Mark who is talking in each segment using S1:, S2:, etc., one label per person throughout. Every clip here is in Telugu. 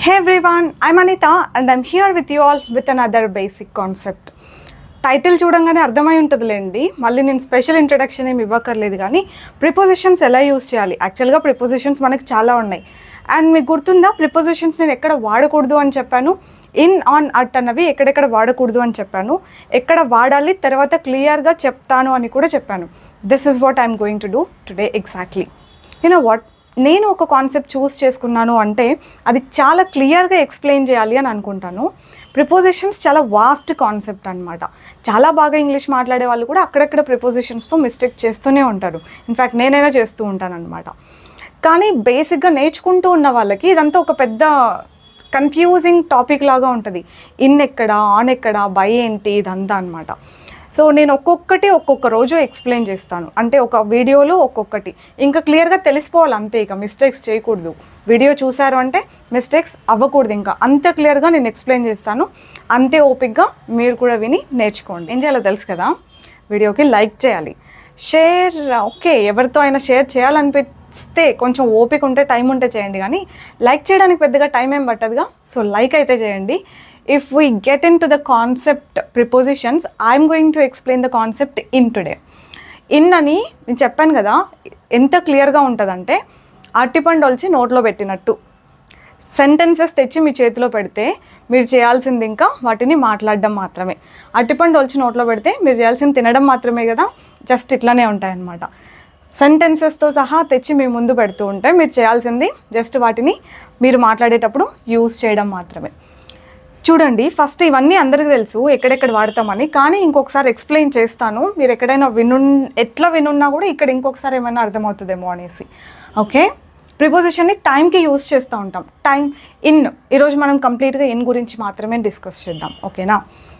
S1: Hey everyone, I'm Anita and I'm here with you all with another basic concept. Title చూడంగానే అర్థమై ఉంటుందిలేండి మళ్ళీ నేను స్పెషల్ ఇంట్రడక్షన్ ఏమి ఇవ్వక్కర్లేదు కానీ ప్రిపోజిషన్స్ ఎలా యూస్ చేయాలి యాక్చువల్గా ప్రిపోజిషన్స్ మనకి చాలా ఉన్నాయి అండ్ మీకు గుర్తుందా ప్రిపోజిషన్స్ నేను ఎక్కడ వాడకూడదు అని చెప్పాను ఇన్ ఆన్ అట్ అన్నవి ఎక్కడెక్కడ వాడకూడదు అని చెప్పాను ఎక్కడ వాడాలి తర్వాత క్లియర్గా చెప్తాను అని కూడా చెప్పాను this is what I'm going to do today exactly you know what నేను ఒక కాన్సెప్ట్ చూస్ చేసుకున్నాను అంటే అది చాలా క్లియర్గా ఎక్స్ప్లెయిన్ చేయాలి అని అనుకుంటాను ప్రిపోజిషన్స్ చాలా వాస్ట్ కాన్సెప్ట్ అనమాట చాలా బాగా ఇంగ్లీష్ మాట్లాడే వాళ్ళు కూడా అక్కడక్కడ ప్రిపోజిషన్స్తో మిస్టేక్ చేస్తూనే ఉంటారు ఇన్ఫ్యాక్ట్ నేనైనా చేస్తూ ఉంటాను అనమాట కానీ బేసిక్గా నేర్చుకుంటూ ఉన్న వాళ్ళకి ఇదంతా ఒక పెద్ద కన్ఫ్యూజింగ్ టాపిక్ లాగా ఉంటుంది ఇన్ ఎక్కడ ఆన్ ఎక్కడ బై ఏంటి ఇదంతా అనమాట సో నేను ఒక్కొక్కటి ఒక్కొక్క రోజు ఎక్స్ప్లెయిన్ చేస్తాను అంటే ఒక వీడియోలో ఒక్కొక్కటి ఇంకా క్లియర్గా తెలిసిపోవాలి అంతే ఇక మిస్టేక్స్ చేయకూడదు వీడియో చూసారు అంటే మిస్టేక్స్ అవ్వకూడదు ఇంకా అంత క్లియర్గా నేను ఎక్స్ప్లెయిన్ చేస్తాను అంతే ఓపిక్గా మీరు కూడా విని నేర్చుకోండి ఏం చేయాలో తెలుసు కదా వీడియోకి లైక్ చేయాలి షేర్ ఓకే ఎవరితో అయినా షేర్ చేయాలనిపిస్తే కొంచెం ఓపిక ఉంటే టైం ఉంటే చేయండి కానీ లైక్ చేయడానికి పెద్దగా టైం ఏం పట్టదుగా సో లైక్ అయితే చేయండి if we get in to the concept prepositions I'm going to explain the concept in today in అని నేను చెప్పాను కదా ఎంత క్లియర్గా ఉంటుందంటే అరటిపండు ఒలిచి నోట్లో పెట్టినట్టు సెంటెన్సెస్ తెచ్చి మీ చేతిలో పెడితే మీరు చేయాల్సింది ఇంకా వాటిని మాట్లాడడం మాత్రమే అరటిపండు ఒలిచి నోట్లో పెడితే మీరు చేయాల్సింది తినడం మాత్రమే కదా జస్ట్ ఇట్లానే ఉంటాయన్నమాట సెంటెన్సెస్తో సహా తెచ్చి మీ ముందు పెడుతూ ఉంటే మీరు చేయాల్సింది జస్ట్ వాటిని మీరు మాట్లాడేటప్పుడు యూజ్ చేయడం మాత్రమే చూడండి ఫస్ట్ ఇవన్నీ అందరికీ తెలుసు ఎక్కడెక్కడ వాడతామని కానీ ఇంకొకసారి ఎక్స్ప్లెయిన్ చేస్తాను మీరు ఎక్కడైనా విను ఎట్లా వినున్నా కూడా ఇక్కడ ఇంకొకసారి ఏమైనా అర్థమవుతుందేమో అనేసి ఓకే ప్రిపోజిషన్ని టైంకి యూస్ చేస్తూ ఉంటాం టైం ఇన్ ఈరోజు మనం కంప్లీట్గా ఇన్ గురించి మాత్రమే డిస్కస్ చేద్దాం ఓకేనా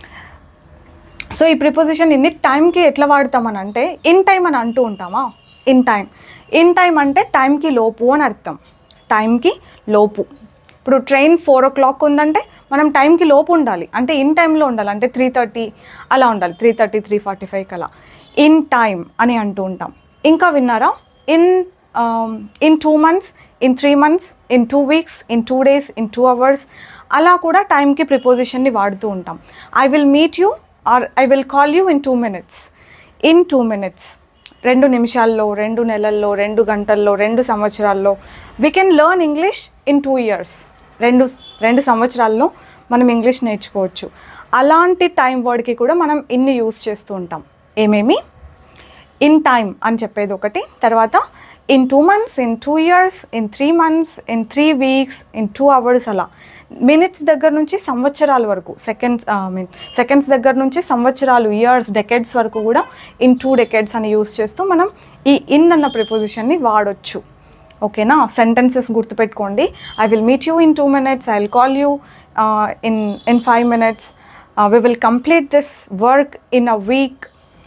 S1: సో ఈ ప్రిపోజిషన్ ఇన్ని టైంకి ఎట్లా వాడతామని అంటే ఇన్ టైం అని అంటూ ఉంటామా ఇన్ టైం ఇన్ టైం అంటే టైంకి లోపు అని అర్థం టైంకి లోపు ఇప్పుడు ట్రైన్ ఫోర్ ఓ క్లాక్ ఉందంటే మనం టైంకి లోపు ఉండాలి అంటే ఇన్ టైంలో ఉండాలి అంటే త్రీ థర్టీ అలా ఉండాలి త్రీ థర్టీ త్రీ ఫార్టీ ఫైవ్కి అలా ఇన్ టైం అని అంటూ ఉంటాం ఇంకా విన్నారా in in two months in three months in two weeks in two days in two hours అలా కూడా టైంకి ప్రిపోజిషన్ని వాడుతూ ఉంటాం I will meet you or I will call you in two minutes in two minutes రెండు నిమిషాల్లో రెండు నెలల్లో రెండు గంటల్లో రెండు సంవత్సరాల్లో we can learn English in two years రెండు రెండు సంవత్సరాల్లో మనం ఇంగ్లీష్ నేర్చుకోవచ్చు అలాంటి టైం వర్డ్కి కూడా మనం ఇన్ని యూస్ చేస్తూ ఉంటాం ఏమేమి ఇన్ టైం అని చెప్పేది ఒకటి తర్వాత in two months in two years in three months in three weeks in two hours అలా మినిట్స్ దగ్గర నుంచి సంవత్సరాల వరకు సెకండ్స్ ఐ మీన్ సెకండ్స్ దగ్గర నుంచి సంవత్సరాలు ఇయర్స్ డెకెడ్స్ వరకు కూడా ఇన్ టూ డెకెడ్స్ అని యూస్ చేస్తూ మనం ఈ ఇన్ అన్న ప్రిపోజిషన్ని వాడొచ్చు ఓకేనా సెంటెన్సెస్ గుర్తుపెట్టుకోండి I will meet you in two minutes I will call you in in five minutes we will complete this work in a week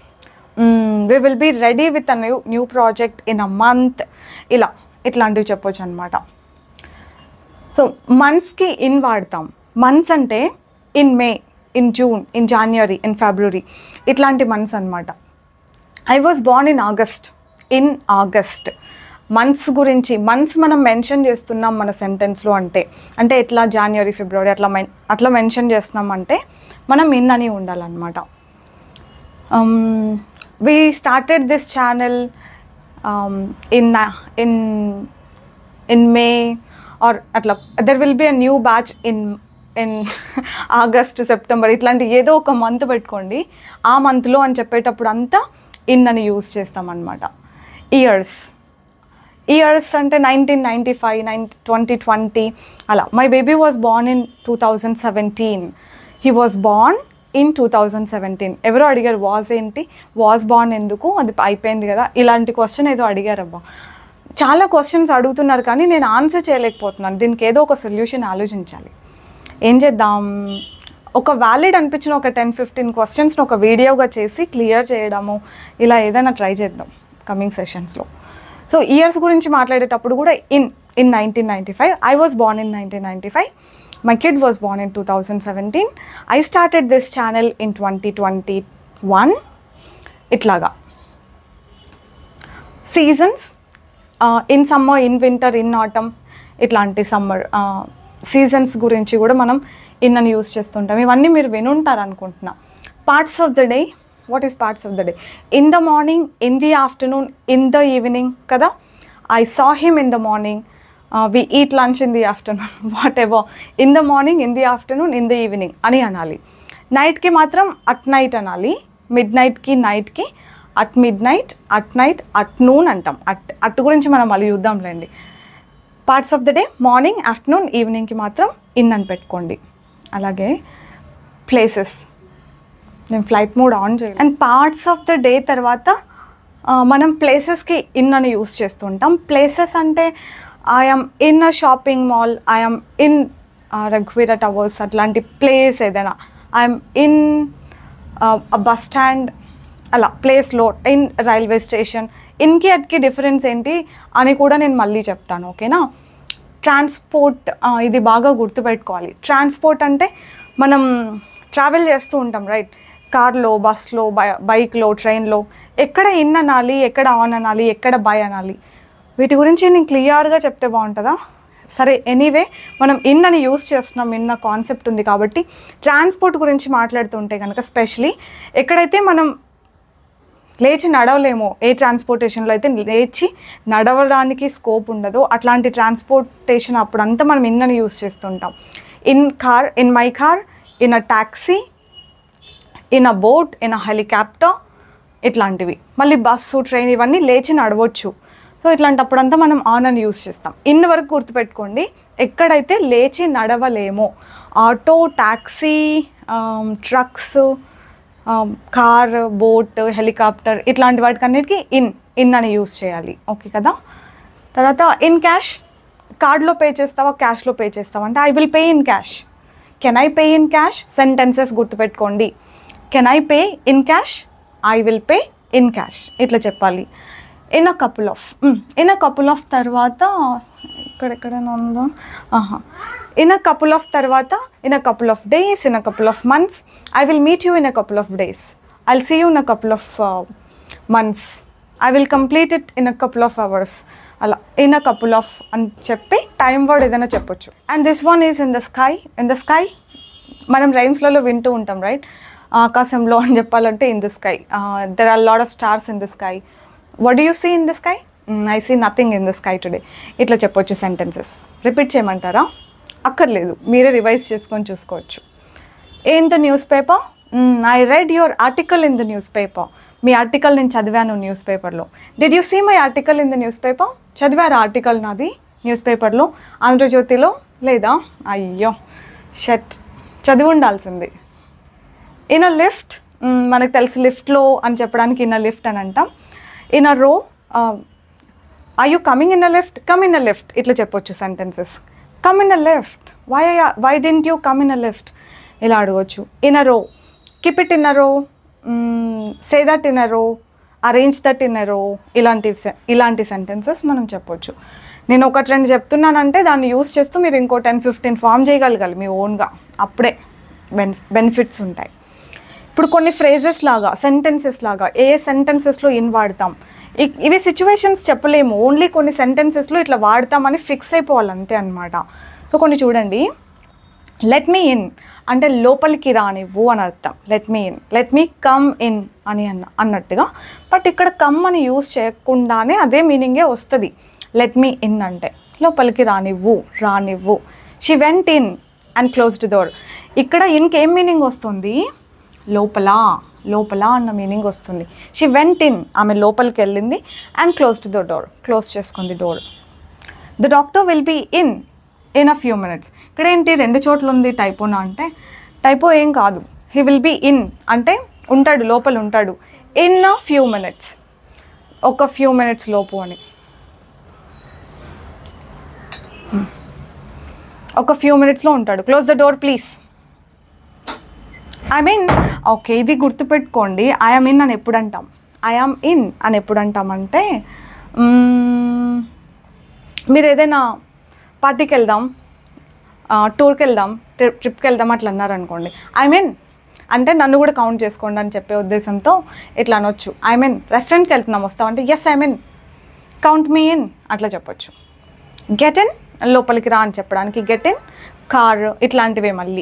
S1: we will be ready with a new new project in a month ఇలా ఇట్లాంటివి చెప్పొచ్చు అనమాట సో మంత్స్కి ఇన్ వాడతాం మంత్స్ అంటే in May in June in January in February ఇట్లాంటి మంత్స్ అనమాట I was born in August in August months గురించి మంత్స్ మనం మెన్షన్ చేస్తున్నాం మన సెంటెన్స్లో అంటే అంటే ఎట్లా జాన్వరి ఫిబ్రవరి అట్లా మెన్ అట్లా మెన్షన్ చేస్తున్నాం అంటే మనం ఇన్ అని ఉండాలన్నమాట we started this channel um, in uh, in in May or అట్లా there will be a new batch in in August September ఇట్లాంటి ఏదో ఒక మంత్ పెట్టుకోండి ఆ మంత్లో అని చెప్పేటప్పుడు అంతా ఇన్ అని యూస్ చేస్తామన్నమాట ఇయర్స్ ఇయర్స్ అంటే nineteen ninety five nine twenty twenty అలా my baby was born in two thousand seventeen he was born in two thousand seventeen ఎవరో అడిగారు వాజ్ ఏంటి వాజ్ బార్న్ ఎందుకు అది అయిపోయింది కదా ఇలాంటి క్వశ్చన్ ఏదో అడిగారు అబ్బా చాలా క్వశ్చన్స్ అడుగుతున్నారు కానీ నేను ఆన్సర్ చేయలేకపోతున్నాను దీనికి ఏదో ఒక సొల్యూషన్ ఆలోచించాలి ఏం చేద్దాం ఒక వ్యాలిడ్ అనిపించిన ఒక టెన్ ఫిఫ్టీన్ క్వశ్చన్స్ని ఒక వీడియోగా చేసి క్లియర్ చేయడము ఇలా ఏదైనా ట్రై చేద్దాం కమింగ్ సెషన్స్లో సో ఇయర్స్ గురించి మాట్లాడేటప్పుడు కూడా in in nineteen ninety five I was born in nineteen ninety five my kid was born in two thousand seventeen I started this channel in twenty twenty one ఇట్లాగా seasons in summer in winter in autumn ఇట్లాంటి సమ్మర్ సీజన్స్ గురించి కూడా మనం ఇన్ అని యూస్ చేస్తుంటాం ఇవన్నీ మీరు వినుంటారు అనుకుంటున్నా parts of the day what is parts of the day in the morning in the afternoon in the evening కదా I saw him in the morning we eat lunch in the afternoon whatever in the morning in the afternoon in the evening అని అనాలి నైట్కి మాత్రం అట్ నైట్ అనాలి మిడ్ నైట్కి నైట్కి at midnight at night at noon అంటాం అట్ అట్ గురించి మనం మళ్ళీ చూద్దాంలేండి parts of the day morning afternoon ఈవినింగ్కి మాత్రం ఇన్ అని పెట్టుకోండి అలాగే ప్లేసెస్ నేను ఫ్లైట్ మోడ్ ఆన్ చేయాలి and parts of the day తర్వాత ఆ, మనం ప్లేసెస్కి ఇన్ అని యూస్ చేస్తుంటాం ప్లేసెస్ అంటే I'm in a shopping mall I'm in రఘువీర టవర్స్ అట్లాంటి ప్లేస్ ఏదైనా ఐఎమ్ ఇన్ బస్ స్టాండ్ అలా ప్లేస్లో ఇన్ రైల్వే స్టేషన్ ఇన్కి అట్కి డిఫరెన్స్ ఏంటి అని కూడా నేను మళ్ళీ చెప్తాను ఓకేనా ట్రాన్స్పోర్ట్ ఆ, ఇది బాగా గుర్తుపెట్టుకోవాలి ట్రాన్స్పోర్ట్ అంటే మనం ట్రావెల్ చేస్తూ ఉంటాం రైట్ కార్లో బస్లో బై బైక్లో ట్రైన్లో ఎక్కడ ఇన్ అనాలి ఎక్కడ ఆన్ అనాలి ఎక్కడ బై అనాలి వీటి గురించి నేను క్లియర్గా చెప్తే బాగుంటుందా సరే ఎనీవే మనం ఇన్ అని యూస్ చేస్తున్నాం ఇన్న కాన్సెప్ట్ ఉంది కాబట్టి ట్రాన్స్పోర్ట్ గురించి మాట్లాడుతుంటే కనుక స్పెషలీ ఎక్కడైతే మనం లేచి నడవలేము ఏ ట్రాన్స్పోర్టేషన్లో అయితే లేచి నడవడానికి స్కోప్ ఉండదో అట్లాంటి ట్రాన్స్పోర్టేషన్ అప్పుడంతా మనం ఇన్ అని యూస్ చేస్తుంటాం in car in my car in a taxi in a boat in a helicopter ఇట్లాంటివి మళ్ళీ బస్సు ట్రైన్ ఇవన్నీ లేచి నడవచ్చు సో ఇట్లాంటప్పుడంతా మనం ఆన్ అని యూస్ చేస్తాం ఇన్ వరకు గుర్తుపెట్టుకోండి ఎక్కడైతే లేచి నడవలేమో auto taxi trucks car boat helicopter ఇట్లాంటి వాటికన్నిటికీ ఇన్ ఇన్ అని యూస్ చేయాలి ఓకే కదా తర్వాత ఇన్ క్యాష్ కార్డ్లో పే చేస్తావా క్యాష్లో పే చేస్తావా అంటే I will pay in cash can I pay in cash sentences గుర్తుపెట్టుకోండి can I pay in cash I will pay in cash ఇట్లా చెప్పాలి in a couple of in a couple of తర్వాత ఇక్కడెక్కడైనా ఉందో ఆహా ఇన్ అ కపుల్ ఆఫ్ తర్వాత in a couple of days in a couple of months I will meet you in a couple of days I will see you in a couple of months I will complete it in a couple of hours అలా ఇన్ అ కపుల్ ఆఫ్ అని చెప్పి టైం వర్డ్ ఏదైనా చెప్పొచ్చు and this one is in the sky in the sky మనం రైమ్స్లలో వింటూ ఉంటాం రైట్ ఆకాశంలో అని చెప్పాలంటే in the sky there are lot of stars in the sky what do you see in the sky I see nothing in the sky today ఇట్లా చెప్పొచ్చు సెంటెన్సెస్ రిపీట్ చేయమంటారా అక్కర్లేదు మీరే రివైజ్ చేసుకొని చూసుకోవచ్చు in the news paper I read your article in the news paper మీ ఆర్టికల్ నేను చదివాను న్యూస్ పేపర్లో did you see my article in the news paper చదివారు ఆర్టికల్ నాది న్యూస్ పేపర్లో ఆంధ్రజ్యోతిలో లేదా అయ్యో షట్ చదివి ఉండాల్సింది ఇన్ అ లిఫ్ట్ మనకు తెలుసు లిఫ్ట్లో అని చెప్పడానికి ఇన్ అ లిఫ్ట్ అని అంటాం in a row I you coming in a lift come in a lift ఇట్లా చెప్పొచ్చు sentences come in a lift why why didn't you come in a lift ఇలా అడగవచ్చు ఇన్ అ రో కిప్ ఇట్ ఇన్ అ రో సే దట్ ఇన్ అ రో అరేంజ్ దట్ ఇన్ అ రో ఇలాంటి se- ఇలాంటి సెంటెన్సెస్ మనం చెప్పొచ్చు నేను ఒకటి రెండు చెప్తున్నానంటే దాన్ని యూస్ చేస్తూ మీరు ఇంకో టెన్ ఫిఫ్టీన్ ఫామ్ చేయగలగాలి మీ ఓన్గా అప్పుడే బెన్ బెనిఫిట్స్ ఉంటాయి ఇప్పుడు కొన్ని ఫ్రేజెస్ లాగా సెంటెన్సెస్ లాగా ఏ సెంటెన్సెస్లో ఇన్ వాడతాం ఇ- ఇవి సిచ్యువేషన్స్ చెప్పలేము ఓన్లీ కొన్ని సెంటెన్సెస్లో ఇట్లా వాడతామని ఫిక్స్ అయిపోవాలి అంతే అనమాట సో కొన్ని చూడండి లెట్ మీ ఇన్ అంటే లోపలికి రానివ్వు అని అర్థం let me in let me come in అని అన్న అన్నట్టుగా బట్ ఇక్కడ కమ్ అని యూస్ చేయకుండానే అదే మీనింగే వస్తుంది లెట్ మీ ఇన్ అంటే లోపలికి రానివ్వు రానివ్వు she went in and closed door ఇక్కడ ఇన్కి ఏం మీనింగ్ వస్తుంది లోపల లోపల అన్న మీనింగ్ వస్తుంది షీ వెంట్ ఇన్ ఆమె లోపలికి వెళ్ళింది and closed the door close చేసుకుంది door the doctor will be in in a few minutes ఇక్కడ ఏంటి రెండు చోట్ల ఉంది టైపోనా అంటే టైపో ఏం కాదు హీ విల్ బీ ఇన్ అంటే ఉంటాడు లోపల ఉంటాడు ఇన్ అ ఫ్యూ మినిట్స్ ఒక ఫ్యూ మినిట్స్ లోపు అని Hmm. ఒక ఫ్యూ మినిట్స్లో ఉంటాడు close the door please I mean okay ఇది గుర్తుపెట్టుకోండి ఐఎమ్ ఇన్ అని ఎప్పుడు అంటాం ఐఆమ్ ఇన్ అని ఎప్పుడు అంటామంటే మ్మ్, మీరు ఏదైనా పార్టీకి వెళ్దాం టూర్కి వెళ్దాం ట్రిప్ ట్రిప్కి వెళ్దాం అట్లా అన్నారనుకోండి ఐ మీన్ అంటే నన్ను కూడా కౌంట్ చేసుకోండి అని చెప్పే ఉద్దేశంతో ఇట్లా అనొచ్చు ఐ మీన్ రెస్టారెంట్కి వెళ్తున్నాం వస్తామంటే yes I mean count me in అట్లా చెప్పొచ్చు గెట్ ఇన్ లోపలికి రా అని చెప్పడానికి గెట్ ఇన్ కార్ ఇట్లాంటివే మళ్ళీ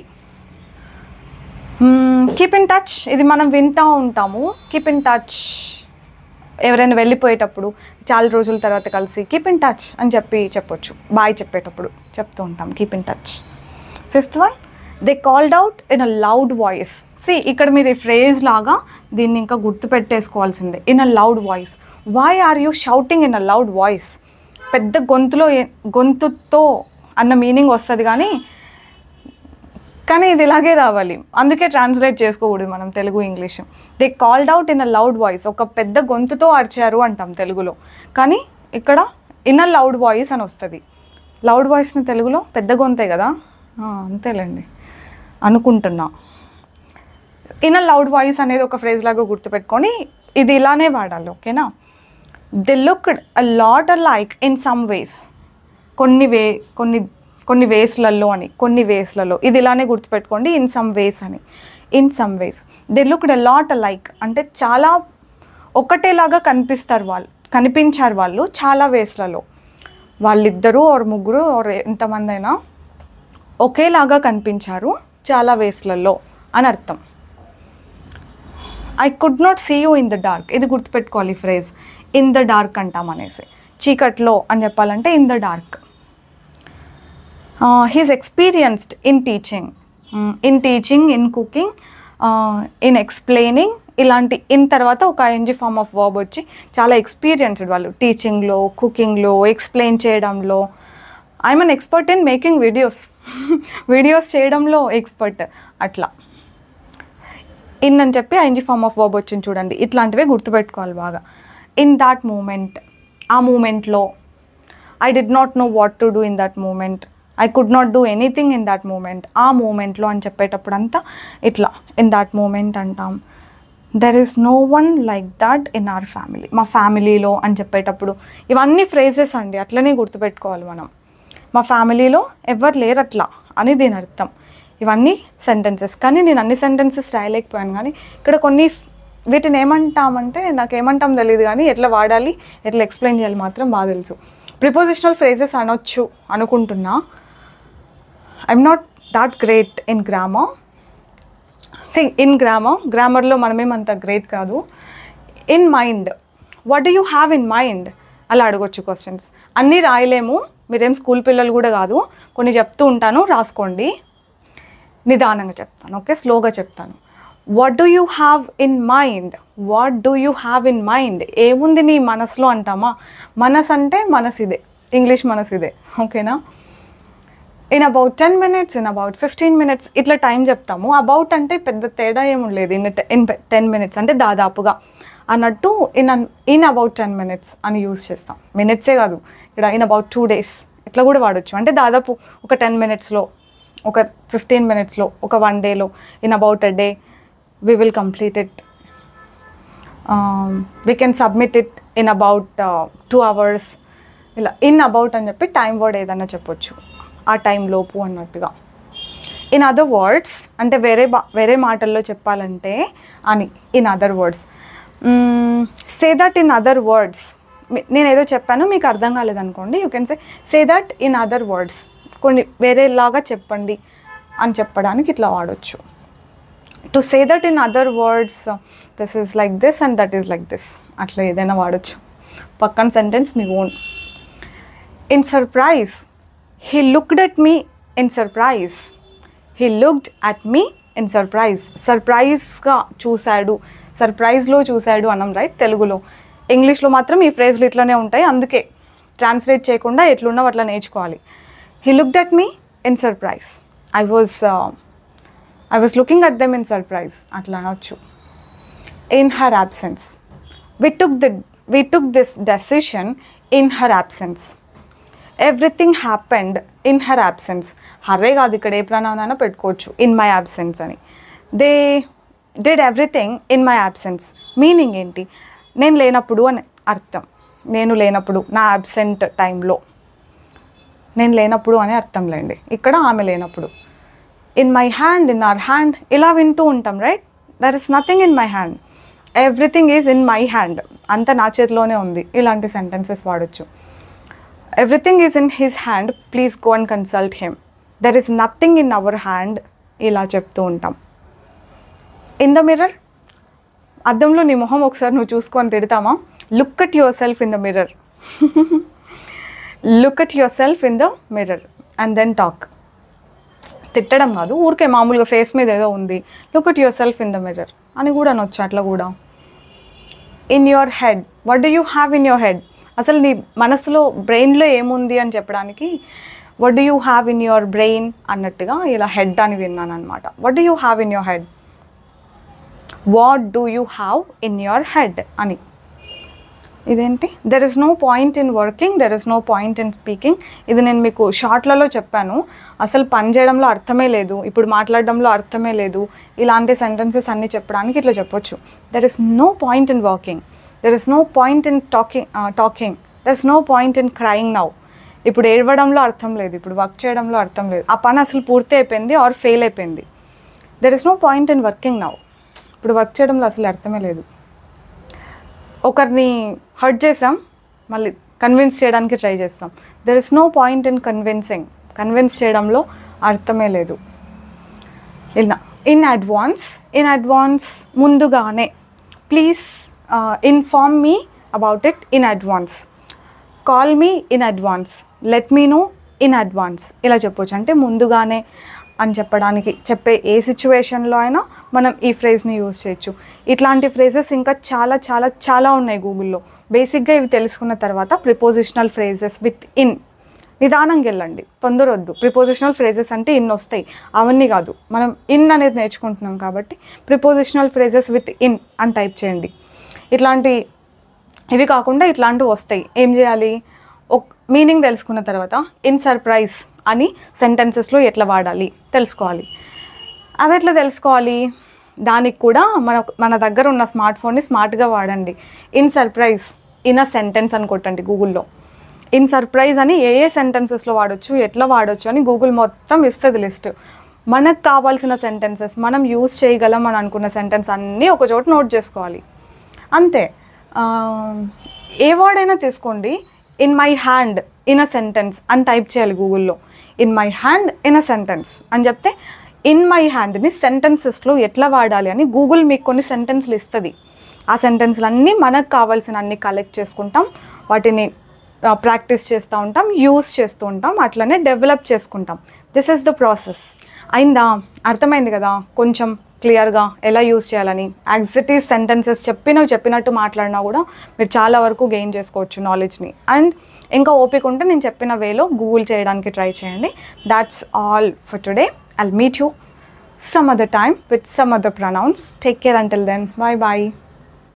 S1: కీప్ ఇన్ టచ్ ఇది మనం వింటూ ఉంటాము కీప్ ఇన్ టచ్ ఎవరైనా వెళ్ళిపోయేటప్పుడు చాలా రోజుల తర్వాత కలిసి కీప్ ఇన్ టచ్ అని చెప్పి చెప్పొచ్చు బాయ్ చెప్పేటప్పుడు చెప్తూ ఉంటాం keep in touch fifth one they called out in a loud voice see ఇక్కడ మీరు ఈ ఫ్రేజ్ లాగా దీన్ని ఇంకా గుర్తు పెట్టేసుకోవాల్సిందే in a loud voice why are you shouting in a loud voice పెద్ద గొంతులో ఏ- గొంతుతో అన్న మీనింగ్ వస్తుంది కానీ కానీ ఇది ఇలాగే రావాలి అందుకే ట్రాన్స్లేట్ చేసుకోకూడదు మనం Telugu English they called out in a loud voice ఒక పెద్ద గొంతుతో అరిచారు అంటాం తెలుగులో కానీ ఇక్కడ ఇన్ అ లౌడ్ వాయిస్ అని వస్తుంది లౌడ్ వాయిస్ని తెలుగులో పెద్ద గొంతే కదా ఆ, అంతేలేండి అనుకుంటున్నా ఇన్ అ లౌడ్ వాయిస్ అనేది ఒక ఫ్రేజ్ లాగా గుర్తుపెట్టుకొని ఇది ఇలానే వాడాలి ఓకేనా they look a lot alike in some ways కొన్ని వే కొన్ని కొన్ని వేస్లలో అని కొన్ని వేస్లలో ఇది ఇలానే గుర్తుపెట్టుకోండి ఇన్ సమ్ వేస్ అని in some ways they looked a lot like అంటే చాలా ఒకటేలాగా కనిపిస్తారు వాళ్ళు కనిపించారు వాళ్ళు చాలా వేస్లలో వాళ్ళిద్దరూ ఆర్ ముగ్గురు ఆర్ ఎంతమంది అయినా ఒకేలాగా కనిపించారు చాలా వేస్లలో అని అర్థం I could not see you in the dark ఇది గుర్తుపెట్టుకోవాలి ఫ్రేజ్ ఇన్ ద డార్క్ అంటాం అనేసి చీకట్లో అని చెప్పాలంటే in the dark he's experienced in teaching in teaching in cooking in explaining ఇలాంటి ఇన్ తర్వాత ఒక ఐఎన్జి ఫార్మ్ ఆఫ్ వర్బ్ వచ్చి చాలా ఎక్స్పీరియన్స్డ్ వాళ్ళు టీచింగ్లో కుకింగ్లో ఎక్స్ప్లెయిన్ చేయడంలో I'm an expert in making videos videos చేయడంలో ఎక్స్పర్ట్ అట్లా ఇన్ అని చెప్పి ఐఎన్జి ఫార్మ్ ఆఫ్ వర్బ్ వచ్చింది చూడండి ఇట్లాంటివే గుర్తుపెట్టుకోవాలి బాగా ఇన్ దాట్ మూమెంట్ ఆ మూమెంట్లో I did not know what to do in that moment I could not do anything in that moment ఆ మూమెంట్లో అని చెప్పేటప్పుడు అంతా ఇట్లా ఇన్ దట్ మూమెంట్ అంటాం there is no one like that in our family మా ఫ్యామిలీలో అని చెప్పేటప్పుడు ఇవన్నీ ఫ్రేజెస్ అండి అట్లనే గుర్తుపెట్టుకోవాలి మనం మా ఫ్యామిలీలో ఎవరు లేరు అట్లా అని దీని అర్థం ఇవన్నీ సెంటెన్సెస్ కానీ నేను అన్ని సెంటెన్సెస్ రాయలేకపోయాను కానీ ఇక్కడ కొన్ని వీటిని ఏమంటామంటే నాకు ఏమంటాం తెలియదు కానీ ఎట్లా వాడాలి ఎట్లా ఎక్స్ప్లెయిన్ చేయాలి మాత్రం బాగా తెలుసు ప్రిపోజిషనల్ ఫ్రేజెస్ అనొచ్చు అనుకుంటున్నా I'm not that great in grammar see in grammar గ్రామర్లో మనమేమంత గ్రేట్ కాదు in mind what do you have in mind అలా అడగొచ్చు క్వశ్చన్స్ అన్నీ రాయలేము మీరేం స్కూల్ పిల్లలు కూడా కాదు కొన్ని చెప్తూ ఉంటాను రాసుకోండి నిదానంగా చెప్తాను ఓకే స్లోగా చెప్తాను what do you have in mind what do you have in mind ఏముంది నీ మనసులో అంటామా మనసు అంటే మనసు ఇదే ఇంగ్లీష్ మనసు ఇదే ఓకేనా in about ten minutes in about fifteen minutes ఇట్లా టైం చెప్తాము అబౌట్ అంటే పెద్ద తేడా ఏముండలేదు ఇన్ ఇన్ టెన్ మినిట్స్ అంటే దాదాపుగా అన్నట్టు in in about ten minutes అని యూస్ చేస్తాం మినిట్సే కాదు ఇక్కడ ఇన్ అబౌట్ టూ డేస్ ఇట్లా కూడా వాడచ్చు అంటే దాదాపు ఒక టెన్ మినిట్స్లో ఒక ఫిఫ్టీన్ మినిట్స్లో ఒక వన్ డేలో in about a day we will complete it we can submit it in about two hours ఇలా ఇన్ అబౌట్ అని చెప్పి టైం వర్డ్ ఏదన్నా చెప్పొచ్చు ఆ టైం లోపు అన్నట్టుగా ఇన్ అదర్ వర్డ్స్ అంటే వేరే బా వేరే మాటల్లో చెప్పాలంటే అని in other words say that in other words నేను ఏదో చెప్పాను మీకు అర్థం కాలేదనుకోండి you can say say that in other words కొన్ని వేరేలాగా చెప్పండి అని చెప్పడానికి ఇట్లా వాడచ్చు to say that in other words this is like this and that is like this అట్లా ఏదైనా వాడచ్చు పక్కన సెంటెన్స్ మీ own in surprise he looked at me in surprise he looked at me in surprise సర్ప్రైజ్గా చూశాడు సర్ప్రైజ్లో చూశాడు అనం రైట్ తెలుగులో ఇంగ్లీష్లో మాత్రం ఈ ఫ్రేజ్లు ఇట్లానే ఉంటాయి అందుకే ట్రాన్స్లేట్ చేయకుండా ఎట్లున్నావు అట్లా నేర్చుకోవాలి he looked at me in surprise I was I was looking at them in surprise అట్లా అనొచ్చు in her absence we took the we took this decision in her absence everything happened in her absence హర్రే కాదు ఇక్కడ ఏ ప్రణామైనా పెట్టుకోవచ్చు ఇన్ మై అబ్సెన్స్ అని they did everything in my absence meaning ఏంటి నేను లేనప్పుడు అని అర్థం నేను లేనప్పుడు నా అబ్సెంట్ టైంలో నేను లేనప్పుడు అని అర్థంలేండి ఇక్కడ ఆమె లేనప్పుడు in my hand in our hand ఇలా వింటూ ఉంటాం right there is nothing in my hand everything is in my hand అంతా నా చేతిలోనే ఉంది ఇలాంటి సెంటెన్సెస్ వాడచ్చు everything is in his hand please go and consult him there is nothing in our hand ఇలా చెప్తూ ఉంటాం ఇన్ ద మిర్రర్ అద్దంలో నీ మొహం ఒకసారి నువ్వు చూసుకొని తిడతామా look at yourself in the mirror look at yourself in the mirror and then talk తిట్టడం కాదు ఊరికే మామూలుగా ఫేస్ మీద ఏదో ఉంది look at yourself in the mirror అని కూడా అనొచ్చు అట్లా కూడా in your head what do you have in your head అసలు నీ మనసులో బ్రెయిన్లో ఏముంది అని చెప్పడానికి what do you have in your brain అన్నట్టుగా ఇలా హెడ్ అని విన్నాను అనమాట what do you have in your head what do you have in your head అని ఇదేంటి there is no point in working there is no point in speaking ఇది నేను మీకు షార్ట్లలో చెప్పాను అసలు పని చేయడంలో అర్థమే లేదు ఇప్పుడు మాట్లాడడంలో అర్థమే లేదు ఇలాంటి సెంటెన్సెస్ అన్నీ చెప్పడానికి ఇట్లా చెప్పొచ్చు there is no point in working there is no point in talking talking there is no point in crying now ఇప్పుడు ఏడవడంలో అర్థం లేదు ఇప్పుడు వర్క్ చేయడంలో అర్థం లేదు ఆ పని అసలు పూర్తి అయిపోయింది ఆర్ ఫెయిల్ అయిపోయింది there is no point in working now ఇప్పుడు వర్క్ చేయడంలో అసలు అర్థమే లేదు ఒకరిని హర్ట్ చేసాం మళ్ళీ కన్విన్స్ చేయడానికి ట్రై చేస్తాం there is no point in convincing convince చేయడంలో అర్థమే లేదు ఇలా ఇన్ అడ్వాన్స్ ఇన్ అడ్వాన్స్ ముందుగానే please inform me about it in advance call me in advance let me know in advance ఇలా చెప్పొచ్చు అంటే ముందుగానే అని చెప్పడానికి చెప్పే ఏ సిచ్యువేషన్లో అయినా మనం ఈ ఫ్రేజ్ని యూజ్ చేయొచ్చు ఇట్లాంటి ఫ్రేజెస్ ఇంకా చాలా చాలా చాలా ఉన్నాయి గూగుల్లో బేసిక్గా ఇవి తెలుసుకున్న తర్వాత ప్రిపోజిషనల్ ఫ్రేజెస్ విత్ ఇన్ నిదానంగా వెళ్ళండి తొందరొద్దు ప్రిపోజిషనల్ ఫ్రేజెస్ అంటే ఇన్ వస్తాయి అవన్నీ కాదు మనం ఇన్ అనేది నేర్చుకుంటున్నాం కాబట్టి ప్రిపోజిషనల్ ఫ్రేజెస్ విత్ ఇన్ అని టైప్ చేయండి ఇట్లాంటి ఇవి కాకుండా ఇట్లాంటివి వస్తాయి ఏం చేయాలి ఒక మీనింగ్ తెలుసుకున్న తర్వాత ఇన్ సర్ప్రైజ్ అని సెంటెన్సెస్లో ఎట్లా వాడాలి తెలుసుకోవాలి అది ఎట్లా తెలుసుకోవాలి దానికి కూడా మన మన దగ్గర ఉన్న స్మార్ట్ ఫోన్ని స్మార్ట్గా వాడండి in surprise in a sentence అని కొట్టండి గూగుల్లో ఇన్ సర్ప్రైజ్ అని ఏ ఏ సెంటెన్సెస్లో వాడొచ్చు ఎట్లా వాడొచ్చు అని గూగుల్ మొత్తం ఇస్తుంది లిస్ట్ మనకు కావాల్సిన సెంటెన్సెస్ మనం యూస్ చేయగలం అని అనుకున్న సెంటెన్స్ అన్నీ ఒక చోట నోట్ చేసుకోవాలి అంతే ఆ, ఏ వర్డ్ అయినా తీసుకోండి in my hand in a sentence అని టైప్ చేయాలి గూగుల్లో in my hand in a sentence అని చెప్తే ఇన్ మై హ్యాండ్ని సెంటెన్సెస్లో ఎట్లా వాడాలి అని గూగుల్ మీకు కొన్ని సెంటెన్స్లు ఇస్తుంది ఆ సెంటెన్స్లు అన్నీ మనకు కావాల్సిన అన్ని కలెక్ట్ చేసుకుంటాం వాటిని ప్రాక్టీస్ చేస్తూ ఉంటాం యూస్ చేస్తూ ఉంటాం అట్లనే డెవలప్ చేసుకుంటాం దిస్ ఇస్ ద ప్రాసెస్ అయిందా అర్థమైంది కదా కొంచెం క్లియర్గా ఎలా యూస్ చేయాలని యాక్సిటీస్ సెంటెన్సెస్ చెప్పినవి చెప్పినట్టు మాట్లాడినా కూడా మీరు చాలా వరకు గెయిన్ చేసుకోవచ్చు నాలెడ్జ్ని అండ్ ఇంకా ఓపిక ఉంటే నేను చెప్పిన వేలో గూగుల్ చేయడానికి ట్రై చేయండి that's all for today I'll meet you some other time with some other pronouns. Take care until then. Bye bye.